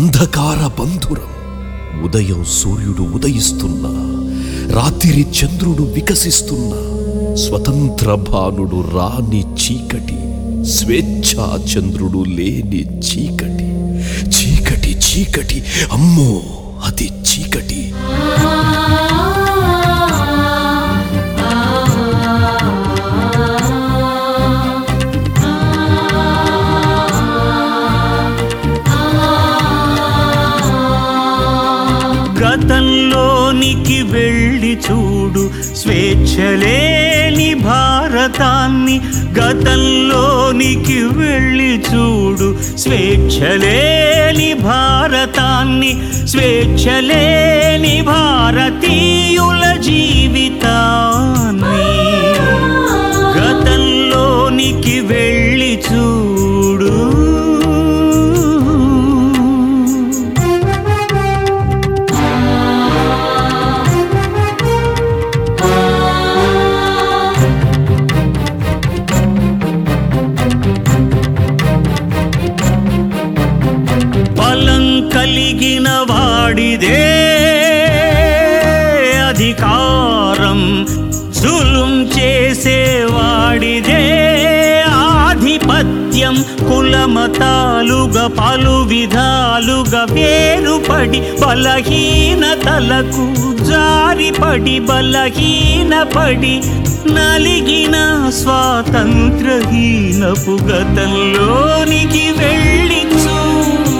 అంధకార బంధురం ఉదయం సూర్యుడు ఉదయిస్తున్నా రాత్రి చంద్రుడు వికసిస్తున్నా స్వతంత్ర భానుడు రాని చీకటి స్వేచ్ఛా చంద్రుడు లేని చీకటి చీకటి చీకటి అమ్మో అది చీకటి గతంలోనికి వెళ్ళి చూడు స్వేచ్ఛలేని భారతాన్ని గతంలోనికి వెళ్ళి చూడు స్వేచ్ఛలేని భారతాన్ని స్వేచ్ఛలేని భారతీయుల జీవితాన్ని గతంలోనికి వెళ్ళి చూడు బలం కలిగిన వాడిదే అధికారం జులుం చేసేవాడిదే ఆధిపత్యం కులమతాలుగా పలు విధాలుగా వేరుపడి బలహీనతలకు జారిపడి బలహీనపడి నలిగిన స్వాతంత్రహీనపు గతంలోనికి వెళ్ళి చూడు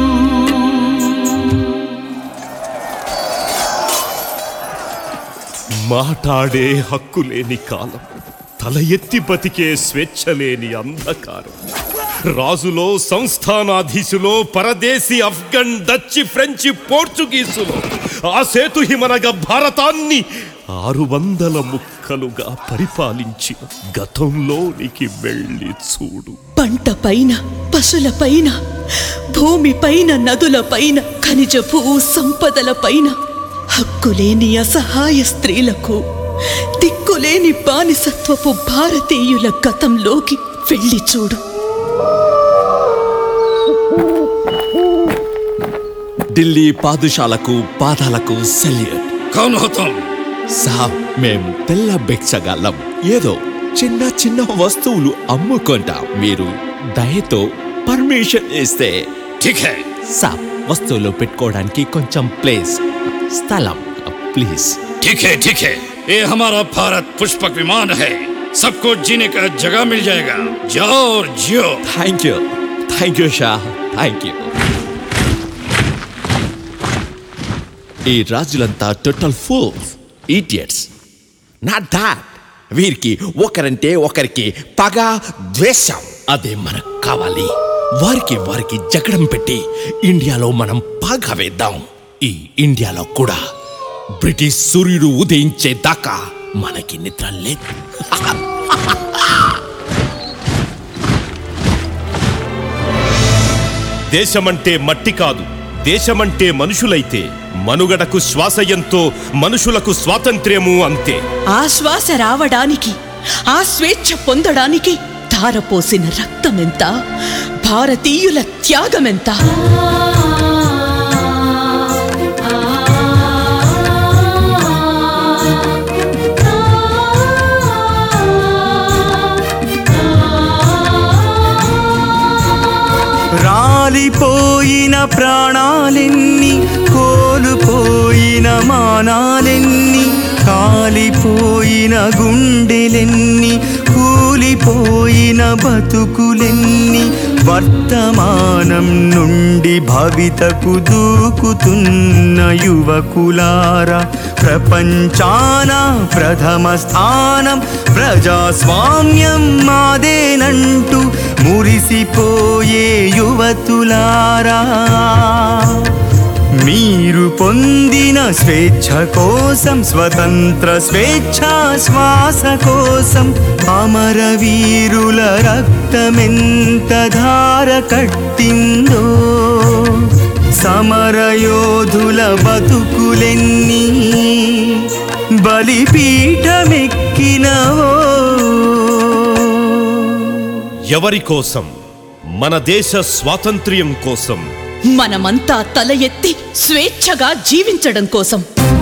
మాటాడే హక్కు లేని కాలం తల ఎత్తి బతికే స్వేచ్ఛ లేని అంధకారం రాజులో సంస్థానాధీశులో పరదేశీ అఫ్ఘన్ డచ్ ఫ్రెంచి పోర్చుగీసులో ఆ సేతు హిమనగ భారతాన్ని ఆరు వందల ముక్కలుగా పరిపాలించిన గతంలోనికి వెళ్ళి చూడు పంట పైన పశుల పైన భూమి పైన నదుల పైన ఖనిజ భూ సంపదల పైన హక్కులేని అసహాయ స్త్రీలకు దిక్కులేని బానిసత్వపు భారతీయుల గతంలోకి వెళ్ళి చూడు ఢిల్లీ పాదుషాలకు పాదాలకు సెల్యూట్ कौन हो तुम సాబ్ మేం తెల్ల భిక్షగాళ్ళం ఏదో చిన్న చిన్న వస్తువులు అమ్ముకుంటాం మీరు దయతో పర్మిషన్ ఇస్తే ठीक है సాబ్ వస్తువులు పెట్టుకోవడానికి కొంచెం ప్లేస్ స్థలం ప్లీజ్ ठीक है ठीक है ये हमारा भारत पुष्पक विमान है सबको जीने का जगह मिल जाएगा जाओ और जियो థ్యాంక్ యూ థ్యాంక్ యూ షా థ్యాంక్ యూ ఈ రాజులంతా total fools idiots not that వీరికి ఒకరంటే ఒకరికి పగ ద్వేషం అదే మనకు కావాలి వారికి వారికి జగడం పెట్టి ఇండియాలో మనం పగ వేద్దాం ఈ ఇండియాలో కూడా బ్రిటిష్ సూర్యుడు ఉదయించే దాకా మనకి నిద్ర లేదు దేశమంటే మట్టి కాదు దేశమంటే మనుషులైతే మనుగడకు శ్వాస ఎంతో మనుషులకు స్వాతంత్ర్యము అంతే ఆ శ్వాస రావడానికి ఆ స్వేచ్ఛ పొందడానికి ధారపోసిన రక్తమెంత భారతీయుల త్యాగమెంత రాలిపోయిన ప్రాణాలెన్ని కోల్పోయిన మానాలెన్ని కాలిపోయిన గుండెలెన్ని కూలిపోయిన బతుకులెన్ని వర్తమానం నుండి భవితకు దూకుతున్న యువకులారా ప్రపంచాన ప్రథమ స్థానం ప్రజాస్వామ్యం మాదేనంటూ మురిసిపోయే యువతులారా మీరు పొందిన స్వేచ్ఛ కోసం స్వతంత్ర స్వేచ్ఛ శ్వాస కోసం అమరవీరుల రక్తమెంత ధార కట్టిందో సమరయోధుల బతుకులెన్ని బలిపీఠమెక్కినవో ఎవరి కోసం మన దేశ స్వాతంత్ర్యం కోసం మనమంతా తల ఎత్తి స్వేచ్ఛగా జీవించడం కోసం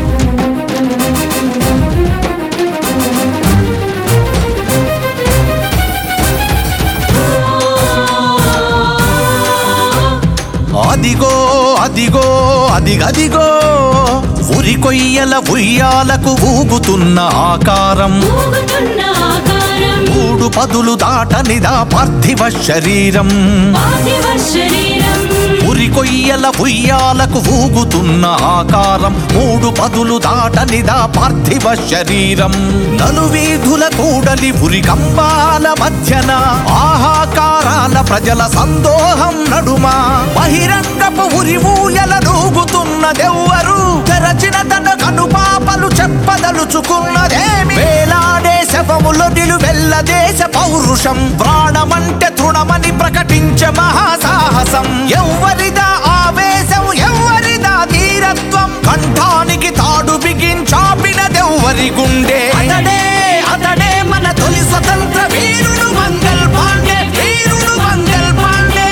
అదిగో అదిగో అదిగదిగో ఉరి కొయ్యల ఉయ్యాలకు ఊగుతున్న ఆకారం ఊగుతున్న ఆకారం మూడు పదులు దాటనిదా పార్థివ శరీరం పార్థివ శరీరం ఉరి కొయ్యల ఉయ్యాలకు ఊగుతున్న ఆకారం మూడు పదులు దాటనిదా పార్థివ శరీరం నలువీధుల కూడలి ఉరి కంబాల మధ్యన ఆహాకారాల ప్రజల సందోహం నడుమ బహిరంగపు ఉరి ఊయల నూగుతున్నదెవ్వరు తెరచిన తన కనుపాపలు చెప్పదలుచుకున్నదేమి వేలాడే శవములో నిలువెల్ల దేశ పౌరుషం ప్రాణమంటే తృణమని ప్రకటించే మహాసాహసం ఎవ్వరిదా ఆవేశం ఎవ్వరిదా ధీరత్వం కంఠానికి తాడు బిగించాపినదెవ్వరి గుండె అతడే అతడే మన తొలి స్వతంత్ర వీరుడు మంగల్ పాండే వీరుడు మంగల్ పాండే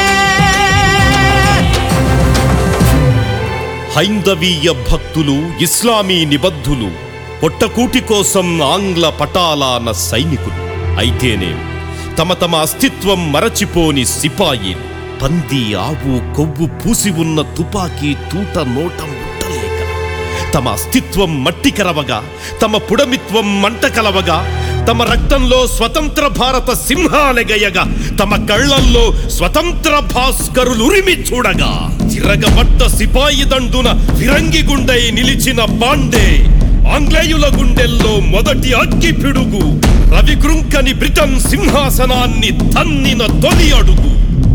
హైందవీయ భక్తులు ఇస్లామీ నిబద్ధులు పొట్టకూటి కోసం ఆంగ్ల పటాలాన సైనికులు అయితేనే తమ తమ అస్తిత్వం మరచిపోని సిపాయిలు పంది ఆవు కొవ్వు పూసి ఉన్న తుపాకీ తూట నోట ముట్టలేక తమ అస్తిత్వం మట్టి కరవగా తమ పుడమిత్వం మంట కలవగా తమ రక్తంలో స్వతంత్ర భారత సింహాలెగయగా తమ కళ్ళల్లో స్వతంత్ర భాస్కరులు ఉరిమి చూడగా తిరగబడ్డ సిపాయి దండున ఫిరంగి గుండై నిలిచిన పాండే ఆంగ్లేయుల గుండెల్లో మొదటి అగ్గి పిడుగు రవికృంకని బ్రిటన్ సింహాసనాన్ని తన్నిన తొలి అడుగు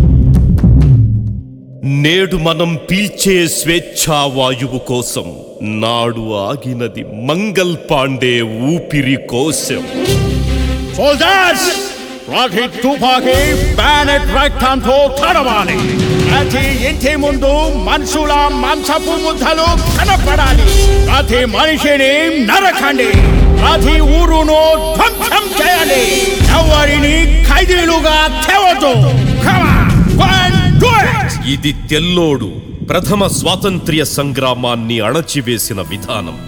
నేడు మనం పీల్చే స్వేచ్ఛా వాయువు కోసం నాడు ఆగినది మంగల్ పాండే ఊపిరి కోసం Soldiers! రాఖీ తుపాకీ బ్యానెట్ రక్తంతో తడవాలి ప్రతి ఇంటి ముందు మనుషుల మాంసపు ముద్దలు కనపడాలి ప్రతి మనిషిని నరకండి ప్రతి ఊరును ధ్వంసం చేయాలి ఎవరిని ఖైదీలుగా తేవద్దు Come on, go and do it! ఇది తెల్లోడు ప్రథమ స్వాతంత్ర్య సంగ్రామాన్ని అణచివేసిన విధానం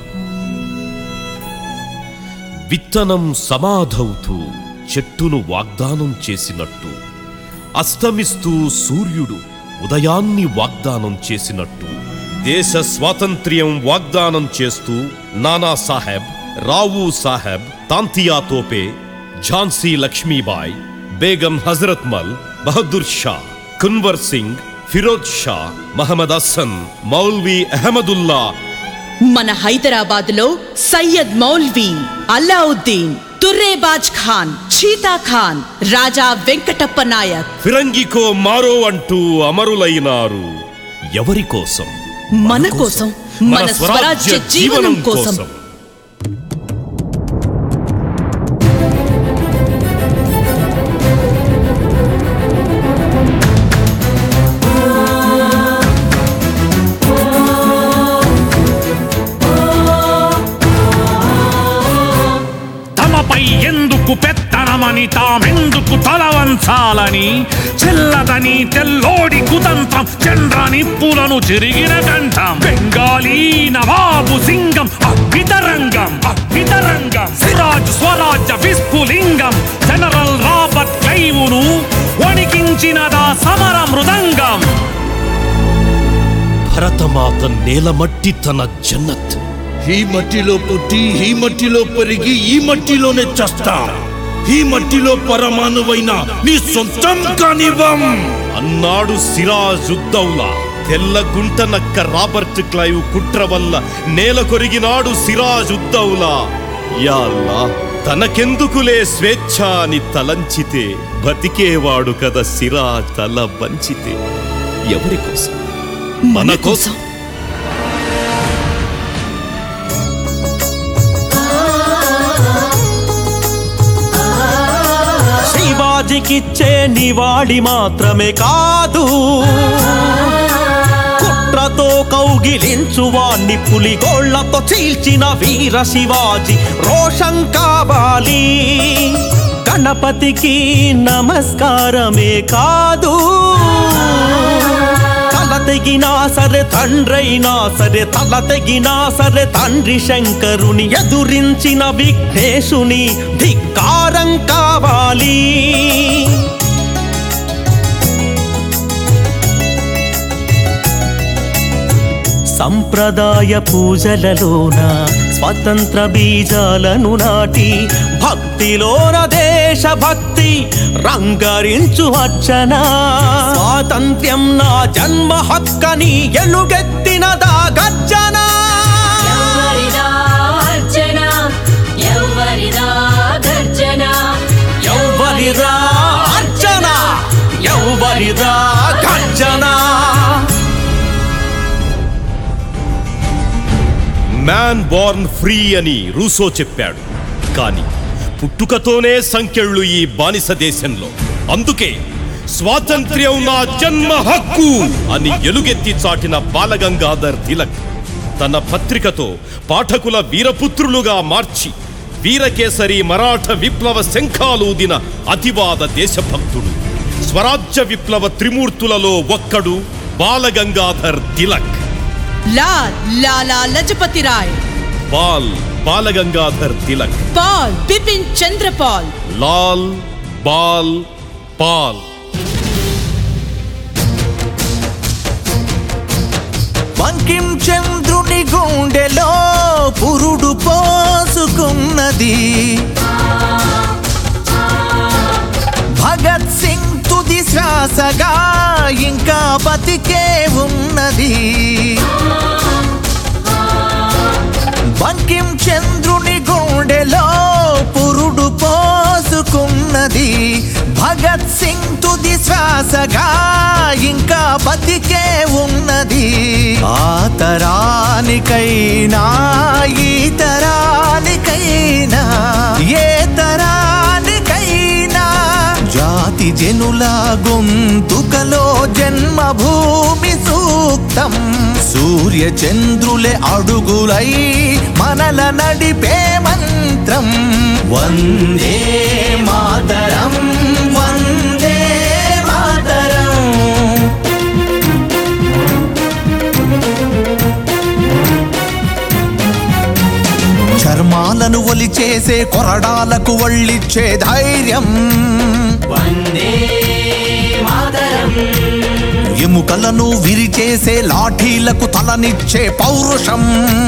విత్తనం సమాధవుతూ చెట్టును వాగ్దానం చేసినట్టు అస్తమిస్తూ సూర్యుడు ఉదయాన్ని వాగ్దానం చేసినట్టు దేశ స్వాతంత్ర్యం వాగ్దానం చేస్తూ నానా సాహెబ్ రావు సాహెబ్ తాంతియా తోపే ఝాన్సీ లక్ష్మీబాయ్ బేగం హజరత్ మల్ బహదూర్ షా కున్వర్ సింగ్ ఫిరోజ్ షా మహమ్మద్ హసన్ మౌల్వీ అహ్మదుల్లా మన హైదరాబాద్లో సయ్యద్ మౌల్వీ అల్లావుద్దీన్ తుర్రేబాజ్ ఖాన్ చీతా ఖాన్ రాజా వెంకటప్ప నాయక్ ఫిరంగికో మారో అంటూ అమరులైనారు ఎవరి కోసం మన కోసం మన స్వరాజ్య జీవనం కోసం తమపై ఎందుకు పెత్తనమని తామెందుకు తలవంచాలని చెల్లదని తెల్లోడి కుతంత్రం చంద్ర నిప్పులను తిరిగిన కంఠం బెంగాలీ నవాబు సింగం అద్భుతరంగం అద్భుతరంగం సిరాజ్ స్వరాజ్య విస్ఫులింగం జనరల్ రాబర్ట్ క్లైవును వణికించినదా సమర మృదంగం భరతమాత నేలమట్టి తన జన్నత్ ఈ మట్టిలో పుట్టి ఈ మట్టిలో పెరిగి ఈ మట్టిలోనే చస్తా ఈ మట్టిలో పరమాణువైన నీ సొంతం కానివ్వం అన్నాడు సిరాజ్ ఉద్దౌలా తెల్ల గుంట నక్క రాబర్ట్ క్లైవ్ కుట్ర వల్ల నేల కొరిగినాడు సిరాజ్ ఉద్దౌలా యాల్లా తనకెందుకులే స్వేచ్ఛ అని తలంచితే బతికేవాడు కదా సిరాజ్ తల వంచితే ఎవరి కోసం మన కోసం శివాజీకిచ్చే నివాళి మాత్రమే కాదు కుట్రతో కౌగిలించు వాణ్ణి పులిగోళ్లతో చీల్చిన వీర శివాజీ రోషం కావాలి గణపతికి నమస్కారమే కాదు తల తెగినా సరే తండ్రైనా సరే తల తెగినా సరే తండ్రి శంకరుని ఎదురించిన విఘ్నేశుని ధిక్కారం కావాలి సంప్రదాయ పూజలలోన స్వతంత్ర బీజాలను నాటి భక్తిలోన దేశభక్తి రంగరించు అర్చన స్వాతంత్ర్యం నా జన్మ హక్కని ఎలుగెత్తినదా గర్జన ఎవరిదా అర్చన ఎవరిదా గర్జన ఎవ్వరిదా అర్చన ఎవ్వరిదా గర్జన మ్యాన్ బోర్న్ ఫ్రీ అని రూసో చెప్పాడు కానీ పుట్టుకతోనే సంఖ్యళ్ళు ఈ బానిస దేశంలో అందుకే స్వాతంత్ర్యం నా జన్మ హక్కు అని ఎలుగెత్తి చాటిన బాలగంగాధర్ తిలక్ తన పత్రికతో పాఠకుల వీరపుత్రులుగా మార్చి వీరకేసరి మరాఠ విప్లవ శంఖాలూదిన అతివాద దేశభక్తుడు స్వరాజ్య విప్లవ త్రిమూర్తులలో ఒక్కడు బాలగంగాధర్ తిలక్ లాల్ లాలా లజపతి రాయ్ బాల్ బాలగంగాధర్ తిలక్ పాల్ బిపిన్ చంద్రపాల్ లాల్ బాల్ పాల్ బంకిం చంద్రుని గుండెలో పురుడు పోసుకున్నది భగత్ సింగ్ తుది శ్వాసగా ఇంకా బతికే ఉన్నది బంకిం చంద్రుని గుండెలో పురుడు పోసుకున్నది భగత్ సింగ్ తుది శ్వాసగా ఇంకా బతికే ఉన్నది ఆ తరానికైనా ఈ తరానికైనా ఏ తరానికైనా జాతి జనుల గొంతుకలో జన్మభూమి సూక్తం సూర్య చంద్రులే అడుగులై మనల నడిపే మంత్రం వందే మాతరం వందే మాతరం చర్మాలను ఒలిచేసే కొరడాలకు ఒళ్ళిచ్చే ధైర్యం ఎముకలను విరిచేసే లాఠీలకు తలనిచ్చే పౌరుషం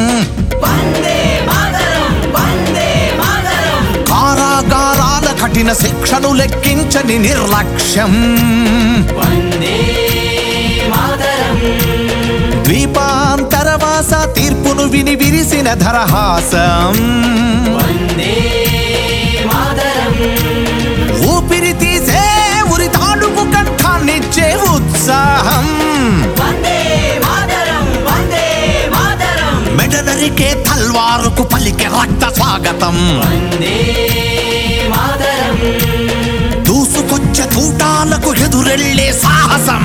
కారాగారాల కఠిన శిక్షను లెక్కించని నిర్లక్ష్యం ద్వీపాంతరవాస తీర్పును విని విరిసిన ధరహాసం ఊపిరి తీసే ఉరి తాడుకు కంఠాన్నిచ్చే ఉత్సాహం మెడలరికే తల్వారుకు పలికే రక్త స్వాగతం దూసుకొచ్చే తూటాలకు ఎదురెళ్ళే సాహసం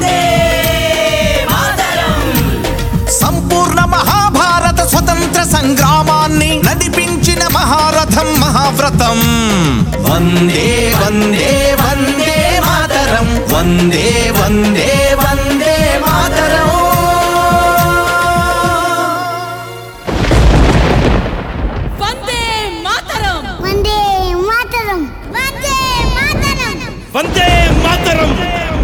సంపూర్ణ మహాభారత స్వతంత్ర సంగ్రామాన్ని నడిపించిన మహారథం మహావ్రతం వందే వందే వందే మాతరం వందే వందే వందే మాతరం వందే మాతరం వందే మాతరం వందే మాతరం వందే మాతరం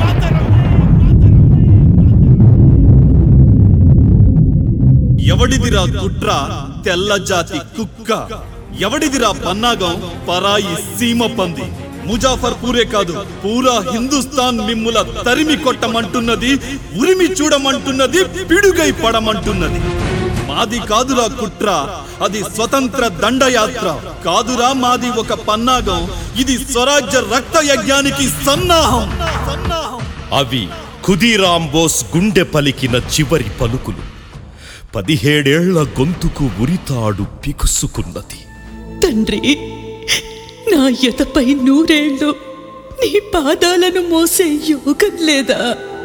ఎవడిదిరా కుట్ర తెల్ల జాతి కుక్క ఎవడిదిరా పన్నాగం పరాయి సీమ పంది ముజాఫర్ పూరే కాదు పూరా హిందుస్థాన్ మిమ్ముల తరిమి కొట్టమంటున్నది ఉరిమి చూడమంటున్నది పిడుగై పడమంటున్నది మాది కాదురా కుట్ర అది స్వతంత్ర దండయాత్ర కాదురా మాది ఒక పన్నాగం ఇది స్వరాజ్య రక్త యజ్ఞానికి సన్నాహం అవి ఖుదీరాం బోస్ గుండె పలికిన చివరి పలుకులు పదిహేడేళ్ల గొంతుకు ఉరితాడు పికుసుకున్నది తండ్రి నా ఎదపై నూరేళ్ళు నీ పాదాలను మోసే యోగం లేదా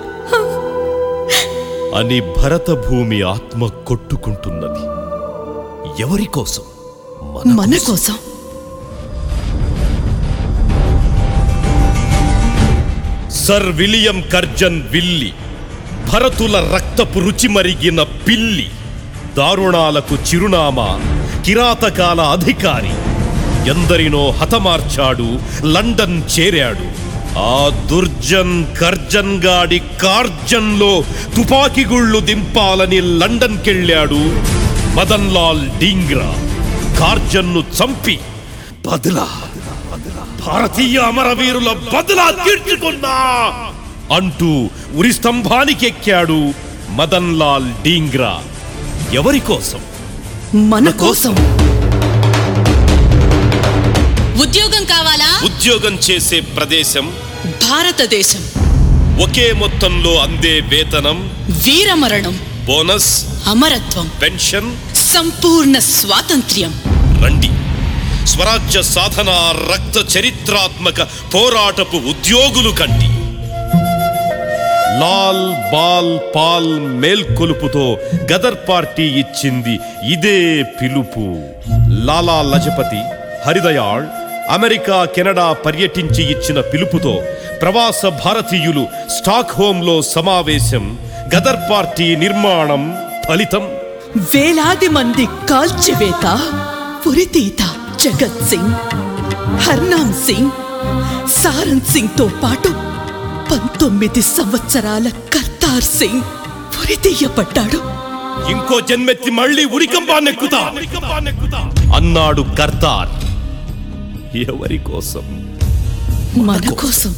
అని భరత భూమి ఆత్మ కొట్టుకుంటున్నది ఎవరి కోసం మన కోసం సర్ విలియం కర్జన్ విల్లి భరతుల రక్తపు రుచి మరిగిన పిల్లి దారుణాలకు చిరునామా కిరాతకాల అధికారి ఎందరినో హతమార్చాడు లండన్ చేరాడు ఆ దుర్జన్ కర్జన్ గాడి కార్జన్లో తుపాకీ గుళ్ళు దింపాలని లండన్కెళ్ళాడు మదన్ లాల్ డీంగ్రా కార్జన్ను చంపి బదులా భారతీయ అమరవీరుల బదులా తీర్చుకున్నా అంటూ ఉరి స్తంభానికి ఎక్కాడు మదన్ లాల్ డీంగ్రా ఎవరి కోసం మన కోసం ఉద్యోగం కావాలా ఉద్యోగం చేసే ప్రదేశం భారతదేశం ఒకే మొత్తంలో అందే వేతనం వీరమరణం బోనస్ అమరత్వం పెన్షన్ సంపూర్ణ స్వాతంత్ర్యం రండి స్వరాజ్య సాధన రక్త చరిత్రాత్మక పోరాటపు ఉద్యోగులు కండి లాల్ బాల్ పాల్ మేల్కొలుపుతో గదర్ పార్టీ ఇచ్చింది ఇదే పిలుపు లాలా లజపతి హరిదయాళ్ అమెరికా కెనడా పర్యటించి ఇచ్చిన పిలుపుతో ప్రవాస భారతీయులు స్టాక్ హోంలో సమావేశం గదర్ పార్టీ నిర్మాణం ఫలితం వేలాది మంది కాల్చివేత పురితీత జగత్ సింగ్ హర్నామ్ సింగ్ సారన్ సింగ్ తో పాటు పంతొమ్మిది సంవత్సరాల కర్తార్ సింగ్ పురితీయపడ్డాడు ఇంకో జన్మెత్తి మళ్ళీ ఉరికంబాన్నెక్కుతా అన్నాడు కర్తార్ ఎవరి కోసం మన కోసం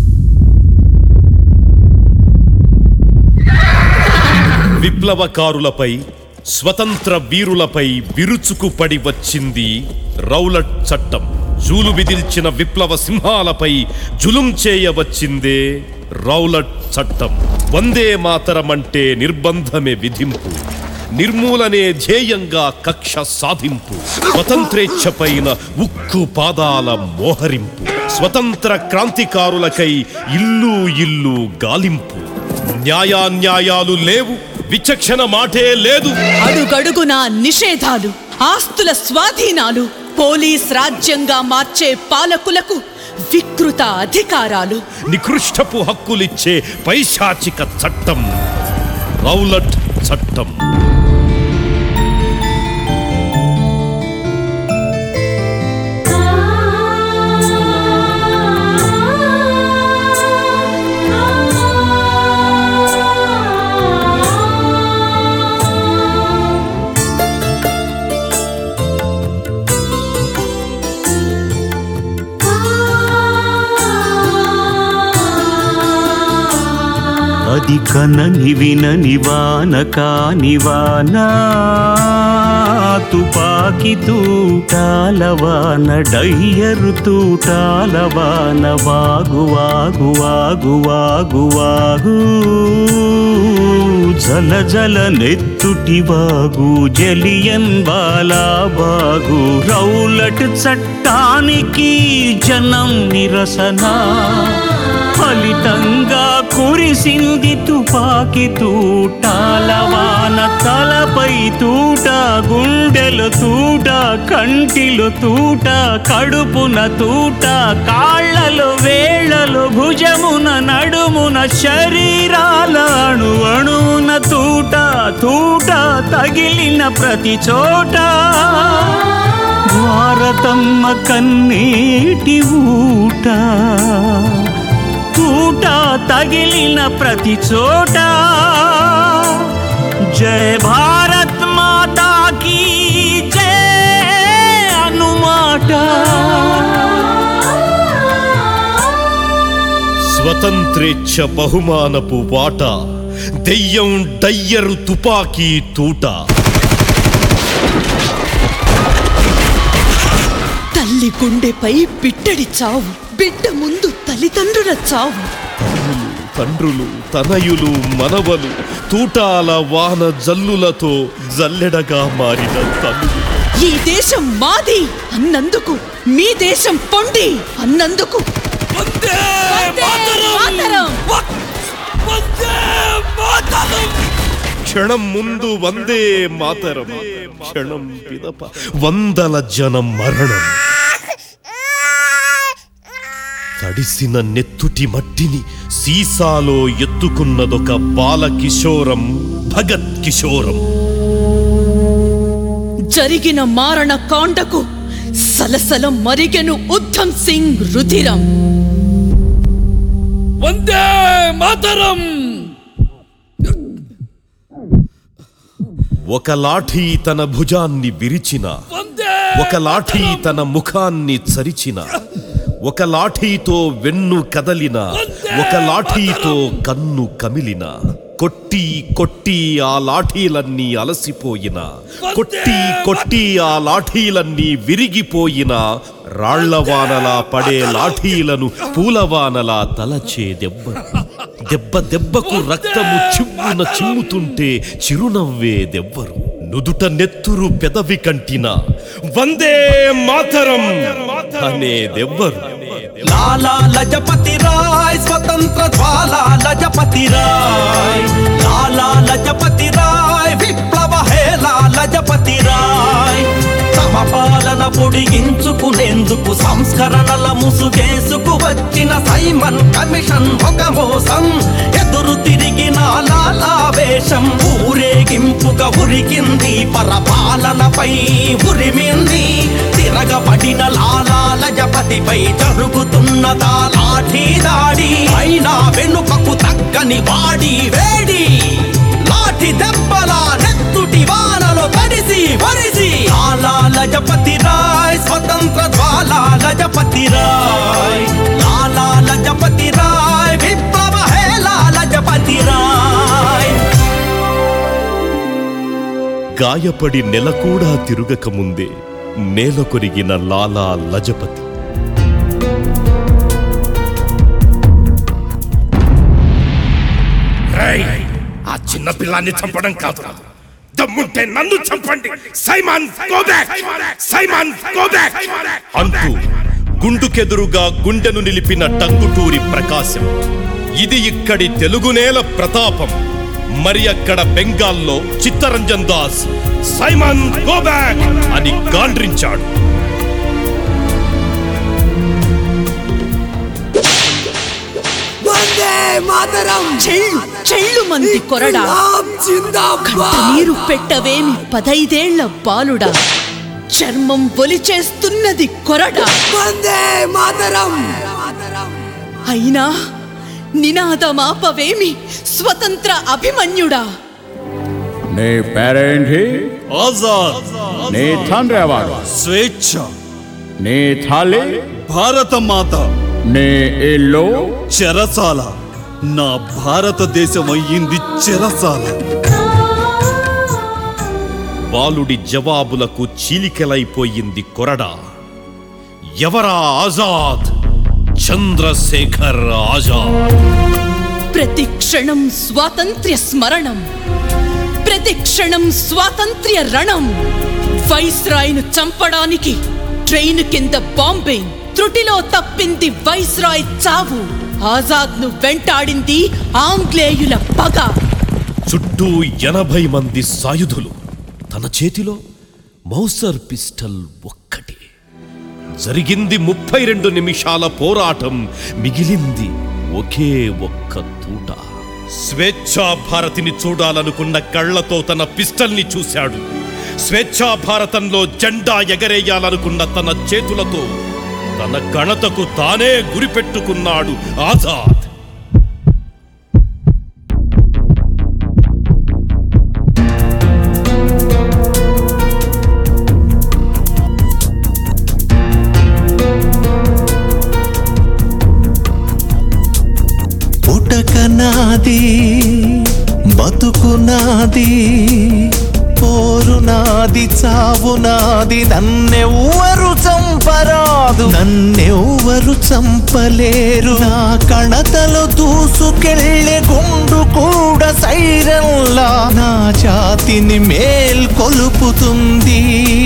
విప్లవకారులపై స్వతంత్ర వీరులపై విరుచుకుపడి వచ్చింది రౌలట్ చట్టం జూలు విధిల్చిన విప్లవ సింహాలపై జులుం చేయవచ్చిందే రౌలట్ చట్టం వందే మాతరమంటే నిర్బంధమే విధింపు నిర్మూలనే ధ్యేయంగా కక్ష సాధింపు స్వతంత్రేచ్ఛపైన ఉక్కు పాదాల మోహరింపు స్వతంత్ర క్రాంతికారులకై ఇల్లు ఇల్లు గాలింపు న్యాయాన్యాయాలు లేవు విచక్షణ మాటే లేదు అడుగడుగునా నిషేధాలు ఆస్తుల స్వాధీనాలు పోలీస్ రాజ్యంగా మార్చే పాలకులకు వికృత అధికారాలు నికృష్టపు హక్కులిచ్చే పైశాచిక చట్టం రౌలట్ చట్టం అది కనని వినని వాన కాని వాన తుపాకి తూటాల వాన డయ్యరు తూటాల వాన వాగు వాగు వాగు వాగు వాగు జల జల నెత్తుటి వాగు జలియన్ బాలా బాగు రౌలట్ చట్టానికి జనం నిరసన ఫలితంగా కురిసింది తుపాకి తూటాల వాన తలపై తూట గుండెలు తూట కంటిలు తూట కడుపున తూట కాళ్ళలు వేళ్ళలు భుజమున నడుమున శరీరాల అణు అణువున తూట తూట తగిలిన ప్రతి చోట భారతమ్మ కన్నీటి ఊట తూట తగిలిన ప్రతి చోట జయ భారత్ మాతా కీ జయ అనుమాట స్వతంత్రేచ్ఛ బహుమానపు వాట దెయ్యం డయ్యరు తుపాకీ తూట తల్లి గుండెపై బిడ్డడి చావు బిడ్డ ముందు తల్లిదండ్రుల చావు తండ్రులు తనయులు మనవలు తూటాల వాన జల్లులతో జల్లెడగా మారిన తల్లు ఈ దేశం మాది అన్నందుకు మీ దేశం పొండి అన్నందుకు వందే మాతరం! క్షణం ముందు వందే మాతరం క్షణం పిదప వందల జనం మరణం తడిసిన నెత్తుటి మట్టిని సీసాలో ఎత్తుకున్నదొక బాలకిశోరం భగత్ కిశోరం జరిగిన మారణ కాండకు సలసల మరిగెను ఉద్ధమ్ సింగ్ రుధిరం వందే మాతరం ఒక లాఠీ తన భుజాన్ని విరిచిన ఒక లాఠీ తన ముఖాన్ని చరిచిన ఒక లాఠీతో వెన్ను కదలిన ఒక లాఠీతో కన్ను కమిలిన కొట్టి కొట్టి ఆ లాఠీలన్నీ అలసిపోయిన కొట్టి కొట్టి ఆ లాఠీలన్నీ విరిగిపోయిన రాళ్లవానలా పడే లాఠీలను పూలవానలా తలచే దెబ్బ దెబ్బ దెబ్బకు రక్తము చిమ్మున చిమ్ముతుంటే చిరునవ్వే దెవ్వరు నుదుట నెత్తురు పెదవి కంటిన వందే మాతరం అనేదెవ్వరు లాలా లజపతి రాయ్ స్వతంత్ర జ్వాలా లజపతి రాయ్ లాలా లజపతి రాయ్ విప్లవ హేలా లజపతి రాయ్ తమ పాలన పొడిగించుకునేందుకు సంస్కరణల ముసుగేసుకు వచ్చిన సైమన్ కమిషన్ ఒక మోసం ఎదురు తిరిగిన లాలా వేషం ఊరేగింపుగా ఉరికింది పరపాలనపై ఉరిమింది తిరగబడిన లాలా లజపతిపై జరుగుతున్నదా లాఠీ దాడి అయినా వెనుకకు తగ్గని వాడి వేడి లాఠీ దెబ్బల నెత్తుటి వానలో తడిసి వరిసి లాలా లజపతి రాయ్ స్వతంత్ర జ్వాలా లజపతి రాయ్ లాలా లజపతి రాయ్ విప్లవ హేలా లజపతి రాయ్ గాయపడి నెల కూడా తిరుగక ముందే నేల కొరిగిన లాలా లజపతి రేయ్, ఆ చిన్న పిల్లాన్ని చంపడం కాదు దమ్ముంటే నన్ను చంపండి Simon go back Simon go back అంటూ గుండుకెదురుగా గుండెను నిలిపిన టంగుటూరి ప్రకాశం ఇది ఇక్కడి తెలుగునేల ప్రతాపం మరి అక్కడ బెంగాల్లో Chittaranjan Das Simon go back అని గాండ్రించాడు వందే మాతరం చెళ్ళు చెళ్ళు మంది కొరడా కంట నీరు పెట్టవేమి పదైదేళ్ల బాలుడా చర్మం ఒలిచేస్తున్నది కొరడా వందే మాతరం అయినా నినాదమాపవేమి స్వతంత్ర అభిమన్యుడా నీ పేరేంటి ఆజాద్ నీ తండ్రి ఎవరు స్వేచ్ఛ నీ తల్లి భారత మాత నీ ఇల్లు చెరసాల నా భారతదేశం అయ్యింది చెరసాల బాలుడి జవాబులకు చీలికలైపోయింది కొరడా ఎవరా ఆజాద్ చంద్రశేఖర్ ఆజాద్ ప్రతి క్షణం స్వాతంత్ర్య స్మరణం ప్రతి క్షణం స్వాతంత్ర్య రణం వైస్రాయ్ను చంపడానికి ట్రైన్ కింద బాంబింగ్ త్రుటిలో తప్పింది వైస్రాయ్ చావు ఆజాద్ను వెంటాడింది ఆంగ్లేయుల పగ చుట్టూ ఎనభై మంది సాయుధులు తన చేతిలో మౌసర్ పిస్టల్ ఒక్కటి జరిగింది ముప్పై రెండు నిమిషాల పోరాటం మిగిలింది ఒకే ఒక్క తూట స్వేచ్ఛా భారతిని చూడాలనుకున్న కళ్ళతో తన పిస్టల్ని చూశాడు స్వేచ్ఛా భారతంలో జెండా ఎగరేయాలనుకున్న తన చేతులతో తన గణతకు తానే గురిపెట్టుకున్నాడు ఆజాద్ పుటక నాది బతుకు నాది పోరు నాది చావు నాది నన్నెవ్వరు చంపరాదు నన్నెవ్వరు చంపలేరు నా కణతలు దూసుకెళ్ళే గుండు కూడా సైరన్లా నా జాతిని మేల్కొలుపుతుంది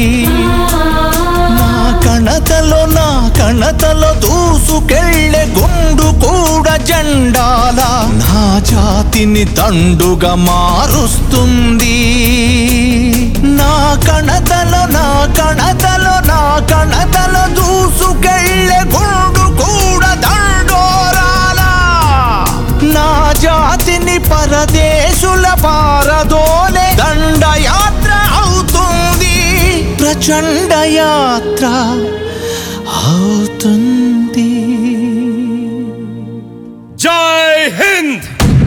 నా కణతలో నా కణతలో దూసుకెళ్ళే గుండు కూడా జెండాల నా జాతిని దండుగా మారుస్తుంది నా కణతలో నా కణతలో నా కణతలో దూసుకెళ్ళే గుండు కూడా దండు ప్రచండ యాత్ర అవుతుంది జై హింద్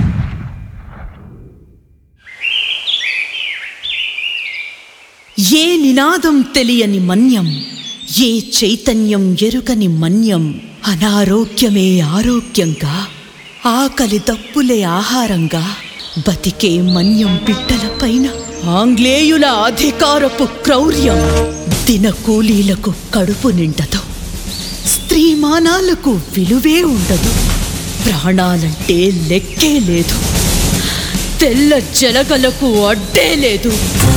ఏ నినాదం తెలియని మన్యం ఏ చైతన్యం ఎరుగని మన్యం అనారోగ్యమే ఆరోగ్యంగా ఆకలి దప్పులే ఆహారంగా బతికే మన్యం బిడ్డలపైన ఆంగ్లేయుల అధికారపు క్రౌర్యం దినకూలీలకు కడుపు నిండదు స్త్రీమానాలకు విలువే ఉండదు ప్రాణాలంటే లెక్కే లేదు తెల్ల జలగలకు అడ్డే లేదు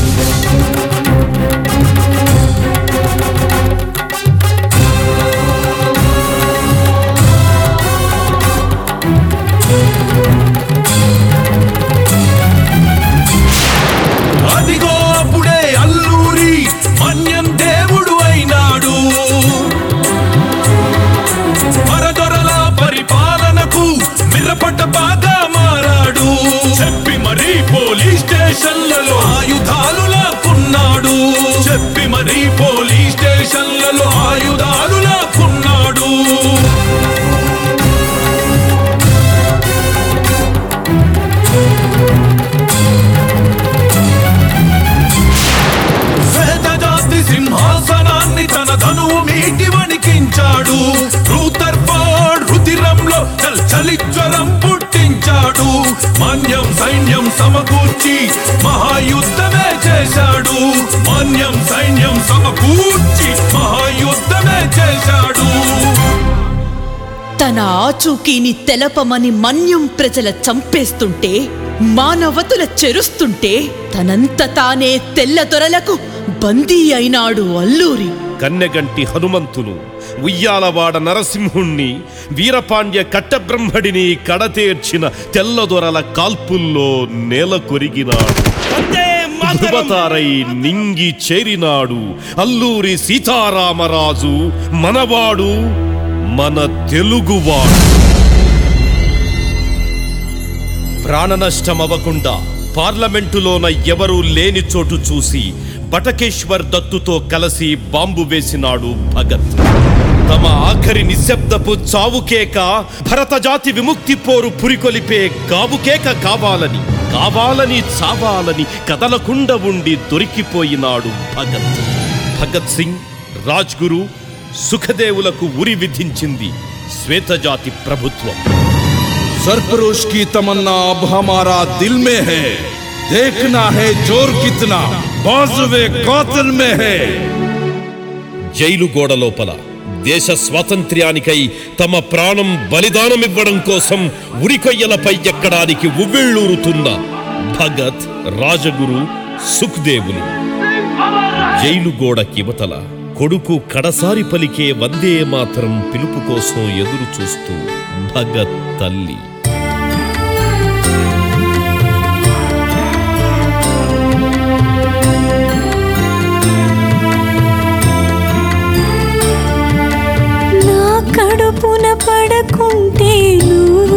అదిగో అప్పుడే అల్లూరి మన్యం దేవుడు అయినాడు మరదొరల పరిపాలనకు మిరపట బాగా మారాడు చెప్పి మరీ పోలీస్ స్టేషన్లలో ఆయుధాలు లాక్కున్నాడు చెప్పి మరీ పోలీస్ స్టేషన్లలో ఆయుధాలు లాక్కున్నాడు శ్వేతజాతి సింహాసనాన్ని తన ధనువు మీటి వణికించాడు రూతర్ఫర్డ్ రుధిరంలో చల్చలి జ్వరం పుట్టించాడు మన్యం సైన్యం సమకూర్చి మహాయుద్ధమే చేశాడు మన్యం సైన్యం సమకూర్చి మహాయుద్ధమే చేశాడు తన ఆచూకీని తెలపమని మన్యం ప్రజల చంపేస్తుంటే మానవతుల చెరుస్తుంటే తనంత తానే తెల్ల దొరలకు బందీ అయినాడు అల్లూరి కన్నెగంటి హనుమంతును ఉయ్యాలవాడ నరసింహుణ్ణి వీరపాండ్య కట్టబ్రహ్మడిని కడతేర్చిన తెల్లదొరల కాల్పుల్లో నేల కొరిగినాడు ధృవతారై నింగి చేరినాడు అల్లూరి సీతారామరాజు మనవాడు మన తెలుగువాడు ప్రాణనష్టమవ్వకుండా పార్లమెంటులోన ఎవరూ లేని చోటు చూసి బటకేశ్వర్ దత్తుతో కలిసి బాంబు వేసినాడు భగత్ తమ ఆఖరి నిశ్శబ్దపు చావుకేక భరతజాతి విముక్తి పోరు పురికొలిపే గావుకేక కావాలని కావాలని చావాలని కదలకుండా ఉండి దొరికిపోయినాడు భగత్ భగత్ సింగ్ రాజ్గురు సుఖదేవులకు ఉరి విధించింది శ్వేతజాతి ప్రభుత్వం सरफरोश की तमन्ना अब हमारा दिल में है देखना है जोर कितना बाजुए कातिल में है జైలు గోడ లోపల దేశ స్వాతంత్ర్యానికై తమ ప్రాణం బలిదానమివ్వడం కోసం ఉరికొయ్యలపై ఎక్కడానికి ఉవ్విళ్ళూరుతున్న భగత్ రాజగురు సుఖ్దేవులు జైలు గోడ కివతల కొడుకు కడసారి పలికే వందే మాత్రం పిలుపు కోసం ఎదురు చూస్తూ భగత్ తల్లి నా కడుపున పడకుంటే నువ్వు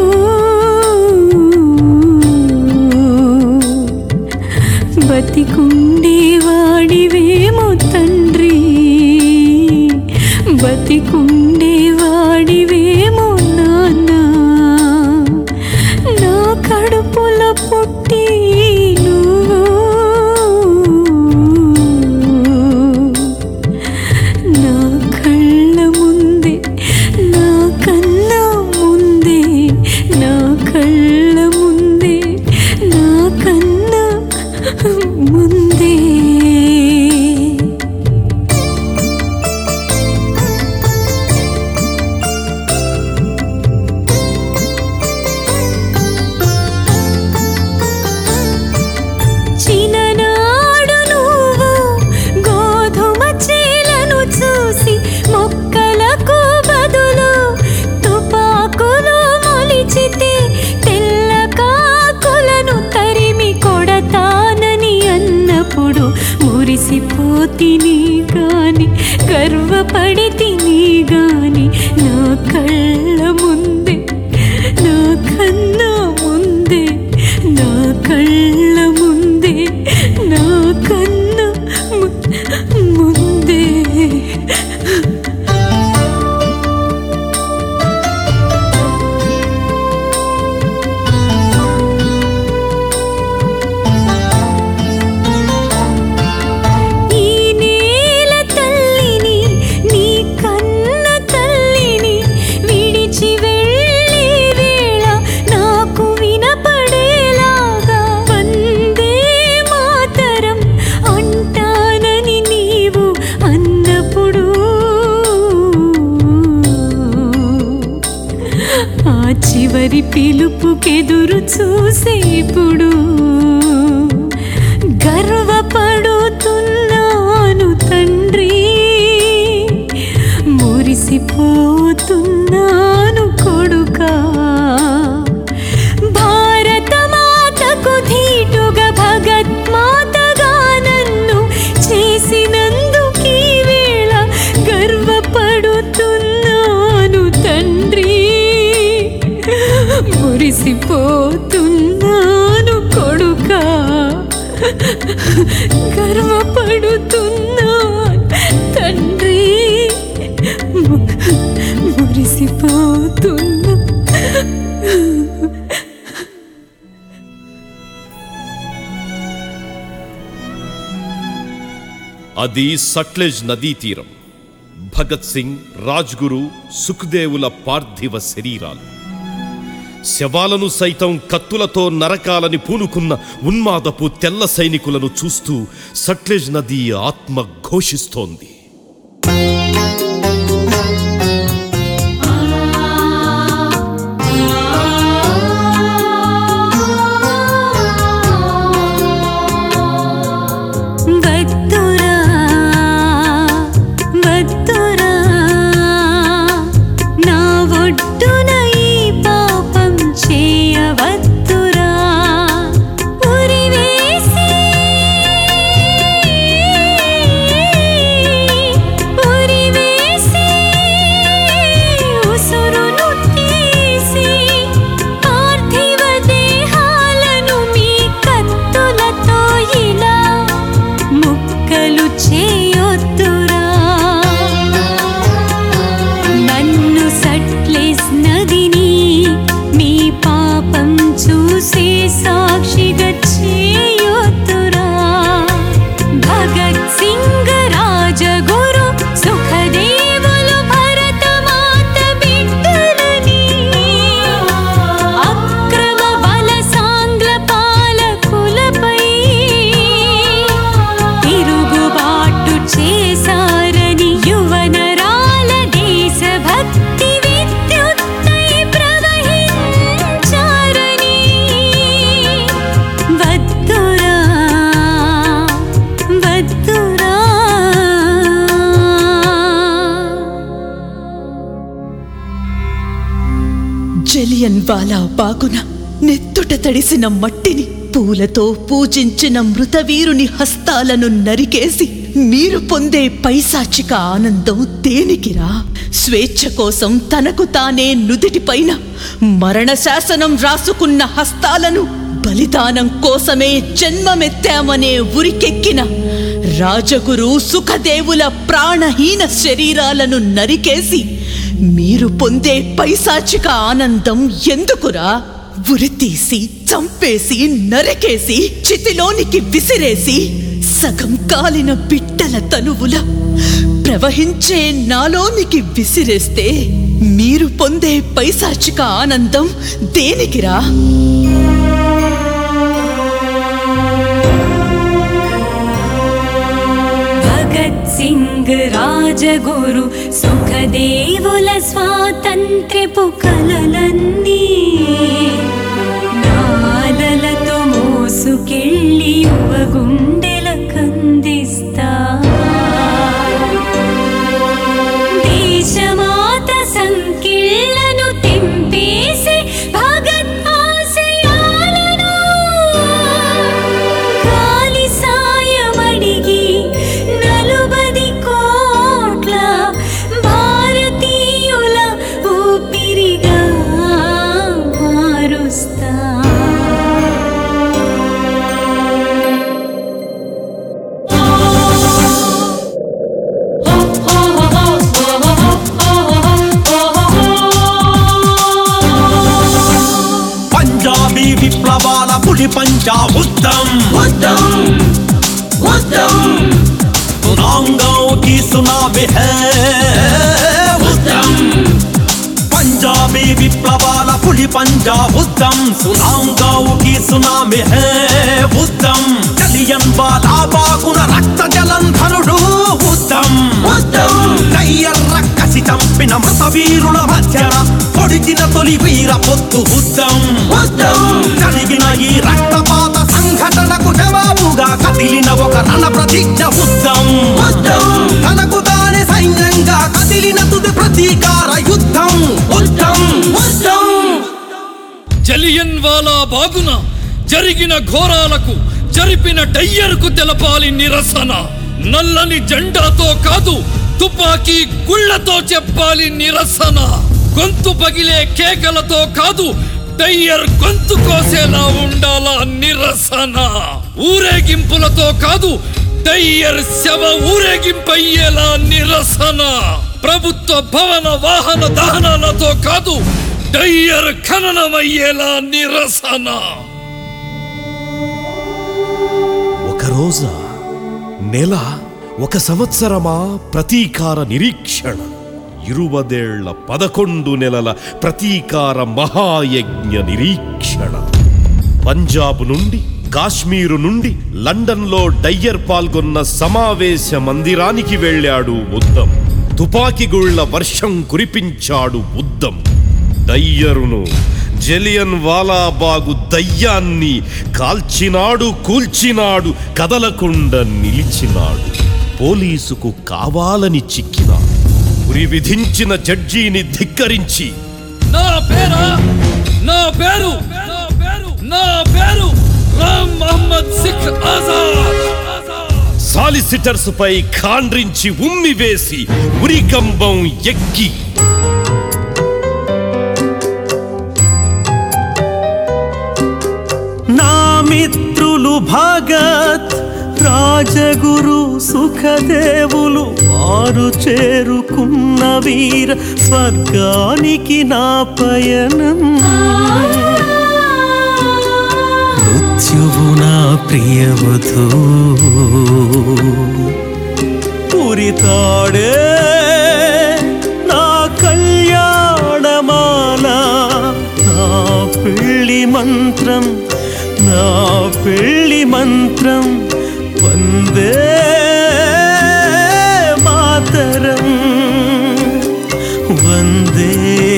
బతికుండే వాడివేమో తండ్రి బతికుండే వాడివేమో నాన్న నా కడుపులో పుట్టి నువ్వు నా కళ్ళ ముందే నా కన్నా ముందే నా కళ్ళ ముందే నా కన్నా ముందే చిన్ననాడు నువ్వు గోధుమ చేలను చూసి మొక్కలకు బదులు తుపాకులు మొలిచితే తెల్ల కాకులను తరిమి కొడతానని అన్నప్పుడు మురిసిపోతిని గాని గర్వపడి తిని గాని నా కళ్ళ ముందే నా కన్నా ముందే నా కళ్ళ ముందే నా కన్నా ము- ముందే చివరి పిలుపుకెదురు చూసే ఇప్పుడు గర్వపడుతున్నాను తండ్రి మురిసిపోతున్నాను కొడుకా భారత మాతకు ధీటుగా భగత్మాతగా నన్ను చేసినందుకీ వేళ గర్వపడుతున్నాను తండ్రి మురిసిపోతున్నాను కొడుకా గర్వపడుతున్నా తండ్రి ము- మురిసిపోతున్నా అది సట్లెజ్ నదీ తీరం భగత్ సింగ్ రాజ్గురు సుఖ్దేవుల పార్థివ శరీరాలు శవాలను సైతం కత్తులతో నరకాలని పూనుకున్న ఉన్మాదపు తెల్ల సైనికులను చూస్తూ సట్లెజ్ నది ఆత్మ ఘోషిస్తోంది వద్దురా వద్దురా నా ఒడ్డున ఈ పాపం చేయవద్దురా ఉరివేసి ఉరివేసి ఉసురును తీసి పార్థివ దేహాలను మీ కత్తులతో ఇలా ముక్కలు చేయొద్దురా నన్ను సట్లెస్ నదిని మీ పాపం చూసే సాక్షిగా చేయొద్దురా భగత్ సింగ్ రాజగురు సుఖదేవులు భరత మాత బిడ్డలని అక్రమ బల సాంగ్ల పాలకులపై తిరుగుబాటు చేశారని యువనరాల దేశభక్తి విద్యుత్తై ప్రవహించారని వద్దురా వద్దురా జలియన్ వాలా బాగున నెత్తుట తడిసిన మట్టిని పూలతో పూజించిన మృతవీరుని హస్తాలను నరికేసి మీరు పొందే పైశాచిక ఆనందం దేనికిరా స్వేచ్ఛ కోసం తనకు తానే నుదిటిపైన మరణ శాసనం రాసుకున్న హస్తాలను బలిదానం కోసమే జన్మమెత్తామనే ఉరికెక్కిన రాజగురు సుఖదేవుల ప్రాణహీన శరీరాలను నరికేసి మీరు పొందే పైశాచిక ఆనందం ఎందుకురా ఉరితీసి చంపేసి నరికేసి చితిలోనికి విసిరేసి సగం కాలిన బిడ్డల తనువుల ప్రవహించే నాలోనికి విసిరేస్తే మీరు పొందే పైశాచిక ఆనందం దేనికిరా భగత్ సింగ్ రాజగురు సుఖదేవుల స్వాతంత్ర్యపు కలలన్నీ నాలలతో మోసుకెళ్ళి యువ గుండెల కందిస్తా దేశమాత సంకిళ్లను తెంపేసి భగత్ ఆశయాలను కాలి సాయమడిగి నలుబది కోట్ల భారతీయుల ఊపిరిగా మారుస్తా పంజాబీ విప్లవాల పులి పంజా ఉద్దం ఉద్దం ఉద్దం नांगाओं की सुनामी है ఉద్దం పంజాబీ విప్లవాల పులి పంజా ఉద్దం సునాంగావుకి సునామి హే ఉద్దం జలియన్ వాలా బాగున రక్త జలంధనుడు ఉద్దం ఉద్దం కయ్యర్ర కసి చంపిన మృత వీరుల మధ్యన పొడి పొడిచిన తొలి వీర పొత్తు ఉద్దం జరిగిన ఈ రక్తపాత సంఘటనకు జవాబుగా కదిలిన ఒక రణ ప్రతిజ్ఞ ఉద్దం తనకు తానే సైన్యంగా కదిలిన తుది ప్రతీకార యుద్ధం ఉద్దం ఉద్దం జలియన్ వాలా బాగున జరిగిన ఘోరాలకు జరిపిన డయ్యర్కు తెలపాలి నిరసన నల్లని జెండాతో కాదు తుపాకీ గుళ్ళతో చెప్పాలి నిరసన గొంతు పగిలే కేకలతో కాదు డయ్యర్ గొంతు కోసేలా ఉండాలా నిరసన ఊరేగింపులతో కాదు డయ్యర్ శవ ఊరేగింపయ్యేలా నిరసన ప్రభుత్వ భవన వాహన దహనాలతో కాదు డయ్యర్ ఖననమయ్యేలా నిరసన ఒక రోజా నెల ఒక సంవత్సరమా ప్రతీకార నిరీక్షణ ఇరువదేళ్ల పదకొండు నెలల ప్రతీకార మహాయజ్ఞ నిరీక్షణ పంజాబ్ నుండి కాశ్మీరు నుండి లండన్లో డయ్యర్ పాల్గొన్న సమావేశ మందిరానికి వెళ్ళాడు ఉద్దం తుపాకిగుళ్ల వర్షం కురిపించాడు ఉద్దం దయ్యరును జలియన్ వాలాబాగు దయ్యాన్ని కాల్చినాడు కూల్చినాడు కదలకుండా నిలిచినాడు పోలీసుకు కావాలని చిక్కినాడు ఉరి విధించిన జడ్జీని ధిక్కరించి నా పేరా నా పేరు నా పేరు నా పేరు రామ్ మహమ్మద్ సిక్ ఆజాద్ సాలిసిటర్స్ పై ఖాండ్రించి ఉమ్మి వేసి ఉరికంబం ఎక్కి నా మిత్రులు భగత్ రాజగురు సుఖదేవులు వారు చేరుకున్న వీర స్వర్గానికి నా పయనం మృత్యువు నా ప్రియవధూ పురితాడే నా కళ్యాణమాల నా పెళ్లి మంత్రం నా పెళ్లి మంత్రం వందే మాతరం వందే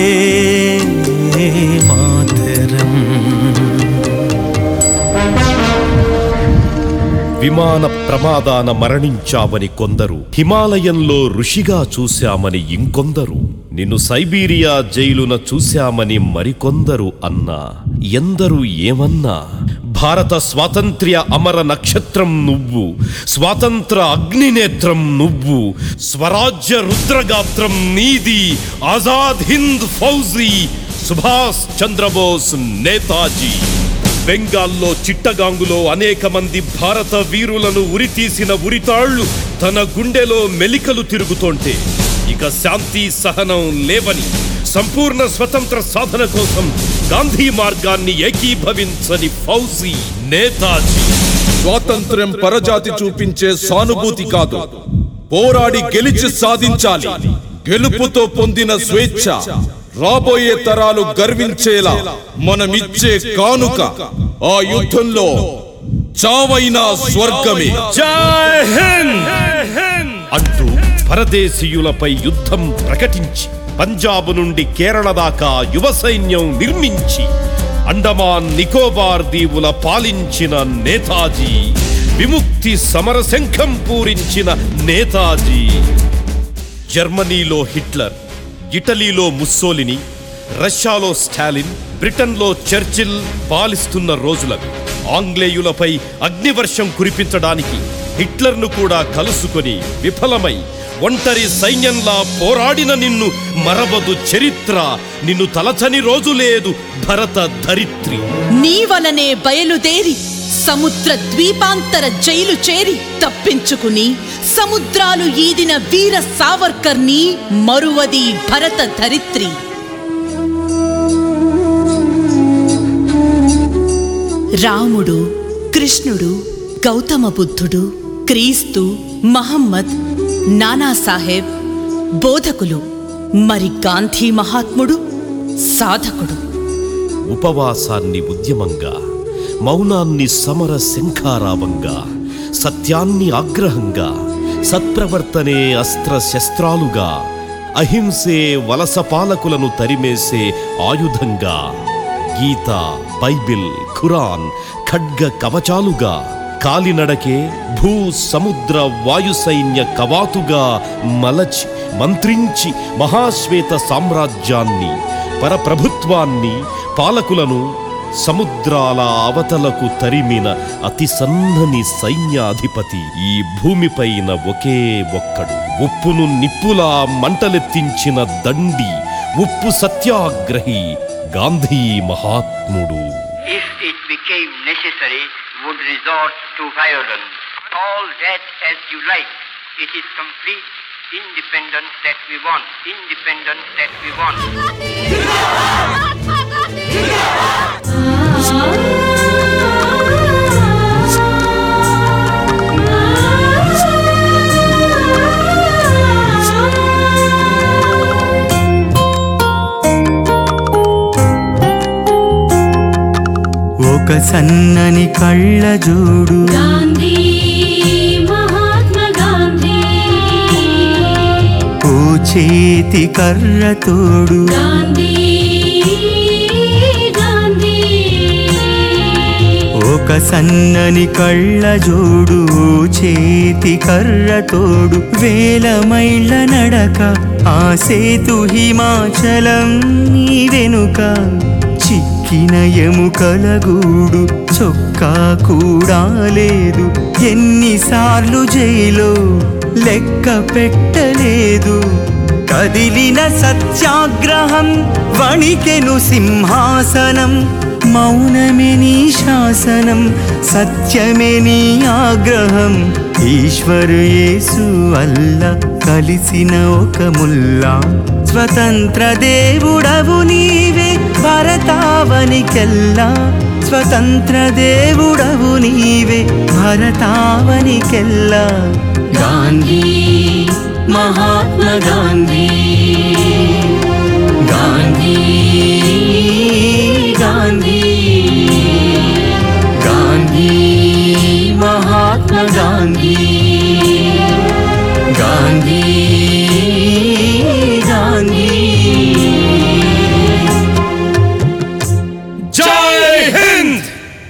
మాతరం విమాన ప్రమాదాన మరణించామని కొందరు హిమాలయంలో ఋషిగా చూశామని ఇంకొందరు నిన్ను సైబీరియా జైలున చూశామని మరికొందరు అన్నా ఎందరు ఏమన్నా భారత స్వాతంత్ర్య అమర నక్షత్రం నువ్వు స్వాతంత్ర అగ్నినేత్రం నువ్వు స్వరాజ్య రుద్రగాత్రం నీది ఆజాద్ హింద్ ఫౌజీ సుభాష్ చంద్రబోస్ నేతాజీ బెంగాల్లో చిట్టగాంగులో అనేక మంది భారత వీరులను ఉరితీసిన ఉరితాళ్లు తన గుండెలో మెలికలు తిరుగుతోంటే ఇక శాంతి సహనం లేవని సంపూర్ణ స్వతంత్ర సాధన కోసం గాంధీ మార్గాన్ని ఏకీభవించని ఫౌజీ నేతాజీ స్వాతంత్ర్యం పరజాతి చూపించే సానుభూతి కాదు పోరాడి గెలిచి సాధించాలి గెలుపుతో పొందిన స్వేచ్ఛ రాబోయే తరాలు గర్వించేలా మనమిచ్చే కానుక ఆ యుద్ధంలో చావైనా స్వర్గమే జై హింద్ అంటూ పరదేశీయులపై యుద్ధం ప్రకటించి పంజాబ్ నుండి కేరళ దాకా యువ సైన్యం నిర్మించి అండమాన్ నికోబార్ దీవుల పాలించిన నేతాజీ విముక్తి సమరశంఖం పూరించిన నేతాజీ జర్మనీలో హిట్లర్ ఇటలీలో ముస్సోలిని రష్యాలో స్టాలిన్ బ్రిటన్లో చర్చిల్ పాలిస్తున్న రోజులవి ఆంగ్లేయులపై అగ్నివర్షం కురిపించడానికి హిట్లర్ను కూడా కలుసుకొని విఫలమై ఒంటరి సైన్యంలా పోరాడిన నిన్ను మరవదు చరిత్ర నిన్ను తలచని రోజు లేదు భరత ధరిత్రి నీ వలనే బయలుదేరి సముద్ర ద్వీపాంతర జైలు చేరి తప్పించుకుని సముద్రాలు ఈదిన వీర సావర్కర్ని మరువది భరత ధరిత్రి రాముడు కృష్ణుడు గౌతమ బుద్ధుడు క్రీస్తు మహమ్మద్ నానాసాహెబ్ బోధకులు మరి గాంధీ మహాత్ముడు సాధకుడు ఉపవాసాన్ని ఉద్యమంగా మౌనాన్ని సమర శంఖారావంగా సత్యాన్ని ఆగ్రహంగా సత్ప్రవర్తనే అస్త్ర శస్త్రాలుగా అహింసే వలస పాలకులను తరిమేసే ఆయుధంగా గీత బైబిల్ ఖురాన్ ఖడ్గ కవచాలుగా కాలినడకే భూ సముద్ర వాయు సైన్య కవాతుగా మలచి మంత్రించి మహాశ్వేత సామ్రాజ్యాన్ని పరప్రభుత్వాన్ని పాలకులను సముద్రాల అవతలకు తరిమిన అతి సన్నని సైన్యాధిపతి ఈ భూమిపైన ఒకే ఒక్కడు ఉప్పును నిప్పులా మంటలెత్తించిన దండి ఉప్పు సత్యాగ్రహి గాంధీ మహాత్ముడు if it became necessary, would resort to violence. All that as you like. It is complete independence that we want. Independence that we want. ఒక సన్నని కళ్ళ జోడు గాంధీ మహాత్మా గాంధీ ఓ చేతి కర్ర తోడు గాంధీ గాంధీ ఒక సన్నని కళ్ళ జోడు ఓ చేతి కర్ర తోడు వేల మైళ్ళ నడక ఆ సేతు హిమాచలం నీ వెనుక చిక్కిన ఎముకల గూడు చొక్కా కూడా లేదు ఎన్నిసార్లు జైలో లెక్క పెట్టలేదు కదిలిన సత్యాగ్రహం వణికెను సింహాసనం మౌనమే నీ శాసనం సత్యమే నీ ఆగ్రహం ఈశ్వరు యేసు అల్ల కలిసిన ఒక ముల్లా స్వతంత్ర దేవుడవు నీవే భరతావనికెల్లా స్వతంత్ర దేవుడవు నీవే భరతావనికెల్లా గాంధీ మహాత్మా గాంధీ గాంధీ గాంధీ గాంధీ మహాత్మా గాంధీ గాంధీ గాంధీ జై హింద్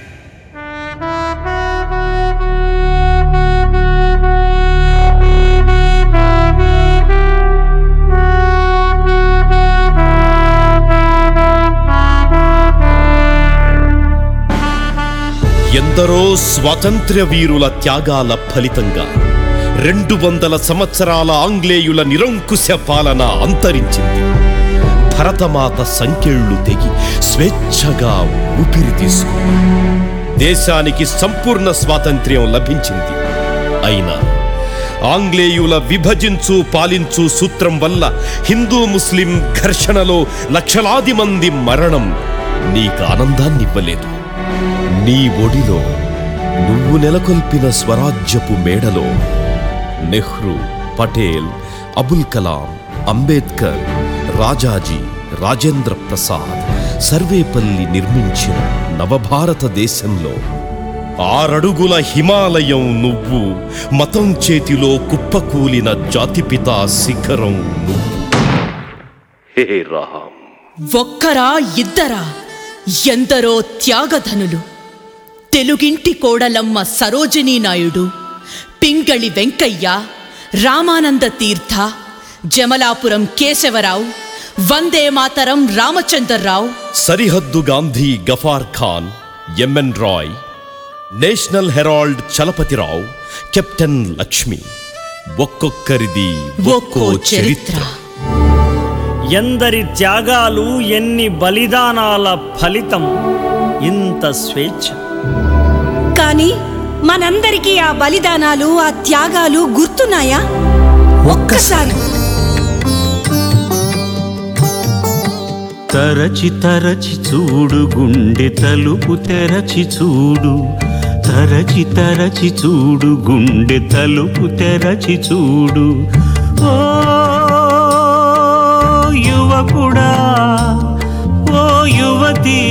ఎందరో స్వాతంత్ర్య వీరుల త్యాగాల ఫలితంగా రెండు వందల సంవత్సరాల ఆంగ్లేయుల నిరంకుశ పాలన అంతరించింది భరతమాత సంకెళ్ళు తెగి స్వేచ్ఛగా ఊపిరి తీసుకుంది దేశానికి సంపూర్ణ స్వాతంత్ర్యం లభించింది అయినా ఆంగ్లేయుల విభజించు పాలించు సూత్రం వల్ల హిందూ ముస్లిం ఘర్షణలో లక్షలాది మంది మరణం నీకు ఆనందాన్నివ్వలేదు నీ ఒడిలో నువ్వు నెలకొల్పిన స్వరాజ్యపు మేడలో నెహ్రూ పటేల్ అబుల్ కలాం అంబేద్కర్ రాజాజీ రాజేంద్ర ప్రసాద్ సర్వేపల్లి నిర్మించిన నవభారతదేశంలో ఆరడుగుల హిమాలయం నువ్వు మతం చేతిలో కుప్పకూలిన జాతిపిత శిఖరం నువ్వు హే రామ్ ఒక్కరా ఇద్దరా ఎందరో త్యాగధనులు తెలుగింటి కోడలమ్మ సరోజినీ నాయుడు పింగళి వెంకయ్య రామానంద తీర్థ జమలాపురం కేశవరావు వందే మాతరం రామచంద్రరావు సరిహద్దు Gandhi Ghaffar Khan M N Roy National Herald Chalapathirao captain Lakshmi ఒక్కొక్కరిది ఒక్కో చరిత్ర ఎందరి త్యాగాలు ఎన్ని బలిదానాల ఫలితం ఇంత స్వేచ్ఛ కానీ మనందరికీ ఆ బలిదానాలు ఆ త్యాగాలు గుర్తున్నాయా ఒక్కసారి తరచి తరచి చూడు గుండె తలుపు తెరచి చూడు తరచి తరచి చూడు గుండె తలుపు తెరచి చూడు ఓ యువకుడా ఓ యువతి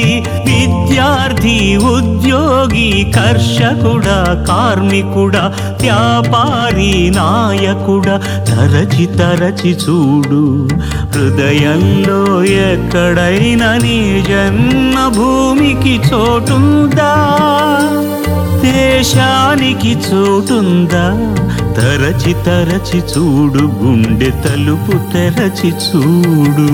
విద్యార్థి ఉద్యోగి కర్షకుడా కార్మికుడా వ్యాపారి నాయకుడ తరచి తరచి చూడు హృదయంలో ఎక్కడైనా నీ జన్మభూమికి చోటుందా దేశానికి చోటుందా తరచి తరచి చూడు గుండె తలుపు తెరచి చూడు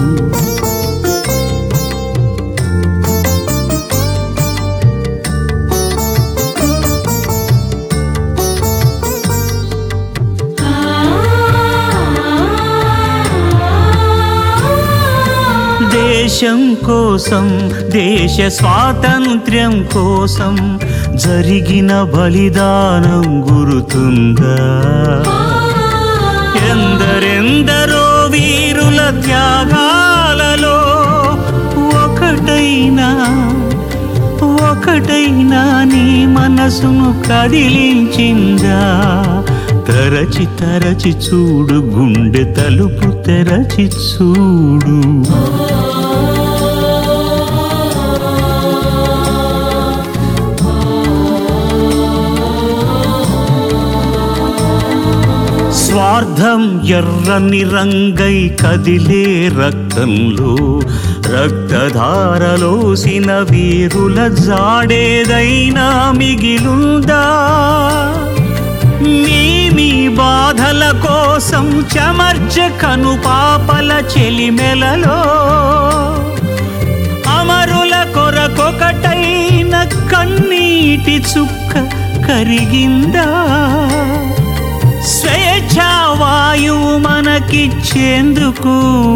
దేశం కోసం దేశ స్వాతంత్ర్యం కోసం జరిగిన బలిదానం గురుతుందా ఎందరెందరో వీరుల త్యాగాలలో ఒకటైనా ఒకటైనా నీ మనసును కదిలించిందా తరచి తరచి చూడు గుండె తలుపు తెరచి చూడు స్వార్థం ఎర్రని రంగై కదిలే రక్తంలో రక్తధారలోసిన వీరుల జాడేదైనా మిగిలుందా మీ మీ బాధల కోసం చమర్చ కను పాపల చెలిమెలలో అమరుల కొరకొకటైన కన్నీటి చుక్క కరిగిందా స్వేచ్ఛావాయువు మనకిచ్చేందుకు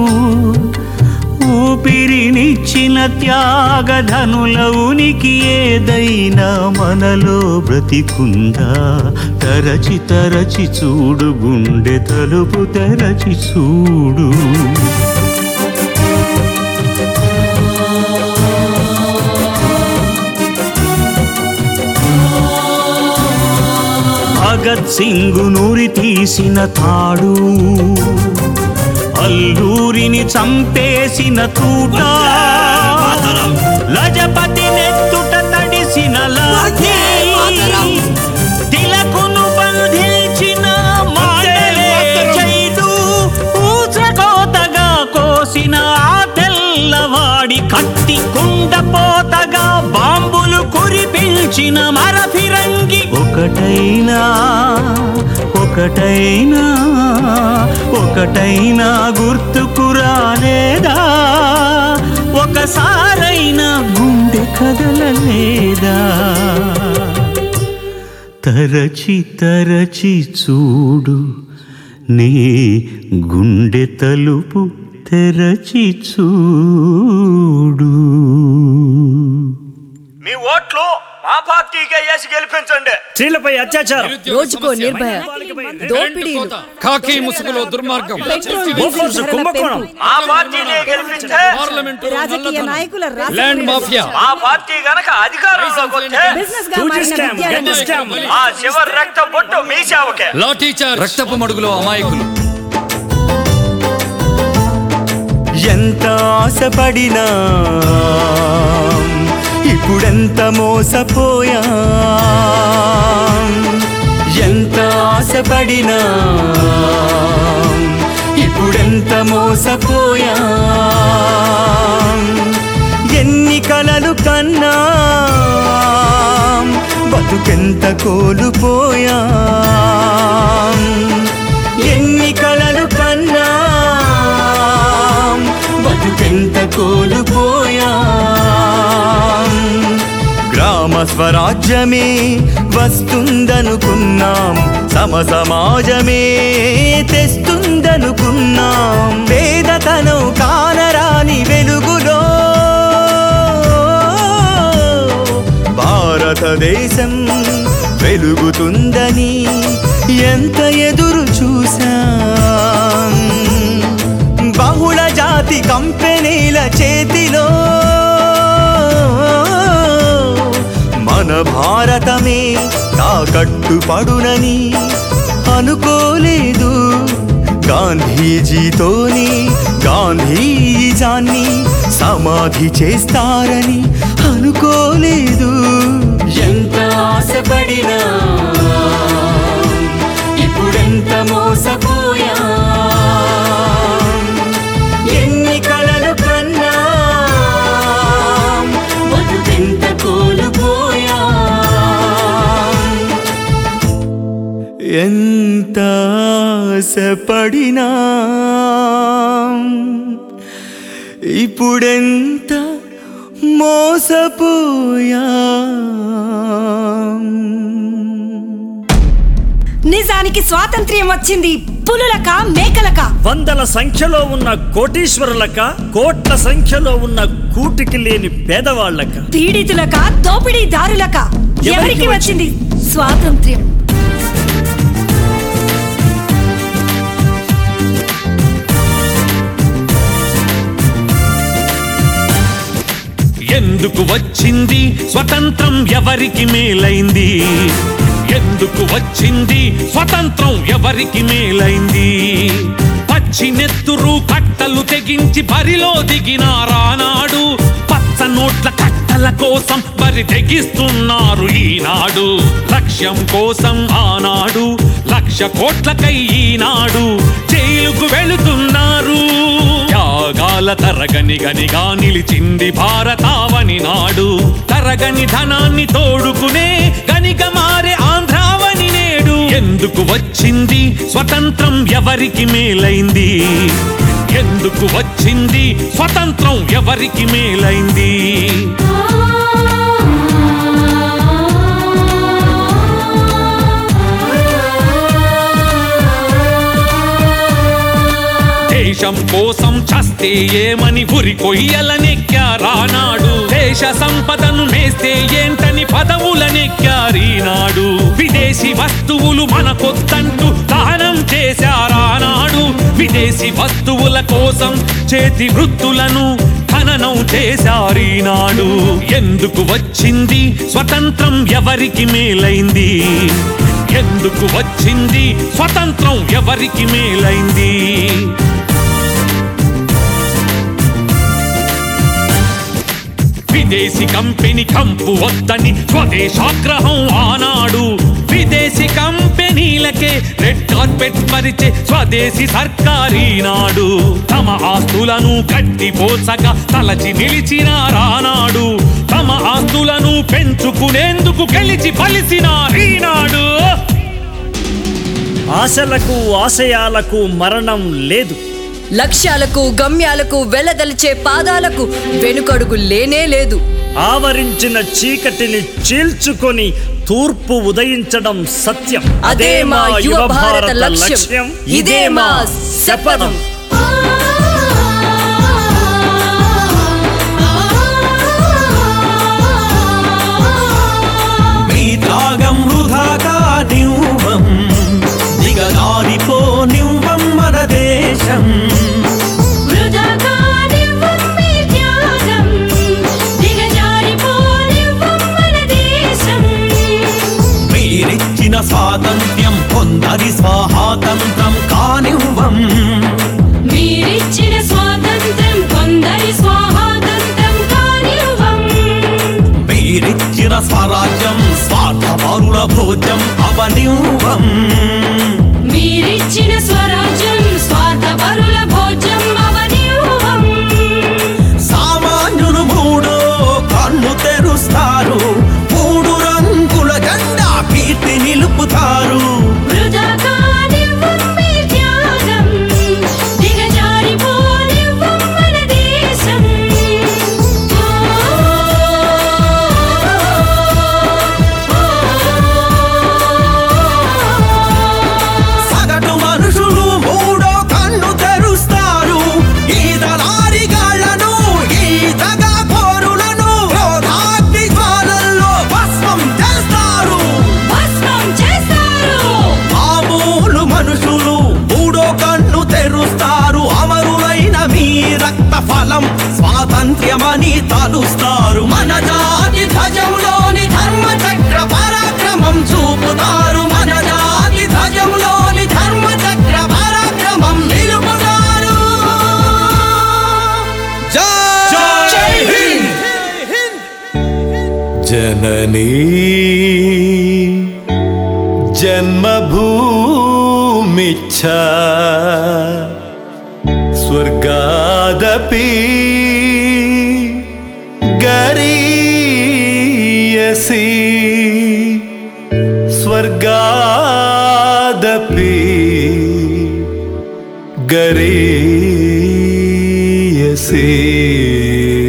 ఊపిరినిచ్చిన త్యాగధనుల ఉనికి ఏదైనా మనలో బ్రతికుందా తరచి తరచి చూడు గుండె తలుపు తెరచి చూడు భగత్ సింగు నూరి తీసిన తాడు అల్లూరిని చంపేసిన తూట లజపతి నెత్తుట తడిసిన లాఠీ తిలకును బంధించిన మాటలే చైదు ఊచకోతగా కోసిన ఆ తెల్లవాడి కత్తి కుండపోతగా బాంబులు కురిపించిన మరఫిరంగి ఒకటైనా ఒకటైనా ఒకటైనా గుర్తుకు రాలేదా ఒకసారైనా గుండె కదలలేదా తరచి తరచి చూడు నీ గుండె తలుపు తెరచి చూడు మీ ఓట్లు మా పార్టీకే వేసి గెలిపించండి స్త్రీలపై అత్యాచారం రోజుకో నిర్భయ దోపిడీలు కాకి ముసుగులో దుర్మార్గం పెట్రోల్ బోఫోర్స్ డీజిల్ ధరల కుంభకోణం పెంపు. మా పార్టీనే గెలిపిస్తే రాజకీయ నాయకుల రాష్ట్ర ల్యాండ్ మాఫియా మా పార్టీ గనక అధికారంలోకి వస్తే బిజినెస్ గా టూజీ మారిన స్కామ్, విద్యా గడ్డి రంగం. స్కామ్, ఆ చివరి రక్త బొట్టు మీ సేవకే లాఠీ చార్జ్ రక్తపు మడుగులో అమాయకులు ఎంత ఆశపడినా ఇప్పుడెంత మోసపోయా ఎంత ఆశపడినా ఇప్పుడెంత మోసపోయా ఎన్ని కలలు కన్నా బతుకెంత కోల్పోయా ఎన్ని కలలు కన్నా బతుకెంత కోల్పోయా గ్రామ స్వరాజ్యమే వస్తుందనుకున్నాం సమ సమాజమే తెస్తుందనుకున్నాం పేదతనం కానరాని వెలుగులో భారతదేశం వెలుగుతుందని ఎంత ఎదురు చూసాం బహుళ జాతి కంపెనీల చేతిలో మన భారతమే తాకట్టు పడునని అనుకోలేదు గాంధీజీతోని గాంధీజాన్ని సమాధి చేస్తారని అనుకోలేదు ఎంత ఆశపడినా ఎంత మోసపోయా ఎన్ని కలలు కన్నా బతుకెంత కోల్పోయా ఎంత ఆశపడినా ఇప్పుడెంత మోసపోయా నిజానికి స్వాతంత్ర్యం వచ్చింది పులులక మేకలక వందల సంఖ్యలో ఉన్న కోటీశ్వరులక కోట్ల సంఖ్యలో ఉన్న కూటికి లేని పేదవాళ్ళక పీడితులక దోపిడీదారులక ఎవరికి వచ్చింది స్వాతంత్ర్యం ఎందుకు వచ్చింది స్వతంత్రం ఎవరికి మేలైంది ఎందుకు వచ్చింది స్వతంత్రం ఎవరికి మేలైంది పచ్చి నెత్తురు కట్టలు తెగించి బరిలో దిగిన రానాడు పచ్చ నోట్ల కట్టల కోసం బరి తెగిస్తున్నారు ఈనాడు లక్ష్యం కోసం ఆనాడు లక్ష కోట్లకై ఈనాడు జైలుకు వెళుతున్నారు త్యాగాల తరగని గనిగా నిలిచింది భారతావని నాడు తరగని ధనాన్ని తోడుకునే గనిక మారే ఆంధ్రావని నేడు ఎందుకు వచ్చింది స్వతంత్రం ఎవరికి మేలైంది ఎందుకు వచ్చింది స్వతంత్రం ఎవరికి మేలైంది దేశం కోసం చస్తే ఏమని ఉరి కొయ్యలనెక్కారానాడు దేశ సంపదను నేస్తే ఏంటని పదవులనెక్కారీనాడు విదేశీ వస్తువులు మనకొద్దంటూ దానం చేశారానాడు విదేశీ వస్తువుల కోసం చేతి వృత్తులను ఖననం చేశారీనాడు ఎందుకు వచ్చింది స్వతంత్రం ఎవరికి మేలైంది ఎందుకు వచ్చింది స్వతంత్రం ఎవరికి మేలైంది విదేశీ కంపెనీ కంపు వద్దని స్వదేశాగ్రహం ఆనాడు విదేశీ కంపెనీలకే రెడ్ కార్పెట్ పరిచే స్వదేశీ సర్కారీ నాడు తమ ఆస్తులను కట్టిపోసగా తలచి నిలిచిన రానాడు తమ ఆస్తులను పెంచుకునేందుకు గెలిచి పలిసిన ఈనాడు ఆశలకు ఆశయాలకు మరణం లేదు లక్ష్యాలకు గమ్యాలకు వెళ్లదలిచే పాదాలకు వెనుకడుగు లేనే లేదు ఆవరించిన చీకటిని చీల్చుకొని తూర్పు ఉదయించడం సత్యం అదే మా యువ భారత లక్ష్యం ఇదే మా శపథం మీ త్యాగం వృధాగా నివ్వం దిగదారిపో నివ్వం మన దేశం వృధాగా నివ్వం మీ త్యాగం, దిగజారిపోనివ్వం మన దేశం. మీరిచ్చిన స్వాతంత్ర్యం కొందరి స్వాతంత్రం కానివ్వం మీరిచ్చిన స్వాతంత్ర్యం కొందరి స్వాతంత్రం కానివ్వం మీరిచ్చిన స్వరాజ్యం స్వార్థపరుల భోజం అవనివ్వం మీరిచ్చిన స్వరాజ్యం స్వార్థపరుల భోజ్యం అవనివ్వం సామాన్యులు మూడో కన్ను తెరుస్తారు మూడు రంగుల జెండా కీర్తి నిలుపుతారు వృధాగా నివ్వం మీ త్యాగం, దిగజారిపోనివ్వం మన దేశం. సగటు మనుషులు మూడో కన్ను తెరుస్తారు ఈ దళారిగాళ్లను ఈ దగా కోరులను క్రోధాగ్ని జ్వాలల్లో భస్మం చేస్తారు భస్మం చేస్తారు మామూలు మనుషులు మూడో కన్ను తెరుస్తారు అమరులైన మీ రక్త ఫలం స్వాతంత్ర్యమని తలుస్తారు మన జాతి ధ్వజంలోని ధర్మ చక్ర పరాక్రమం చూపుతారు మన జాతి ధ్వజంలోని ధర్మ చక్ర పరాక్రమం నిలుపుతారు జై హింద్ జననీ జన్మభూమి స్వర్గాదపి గరీయసి స్వర్గాదపి గరీయసి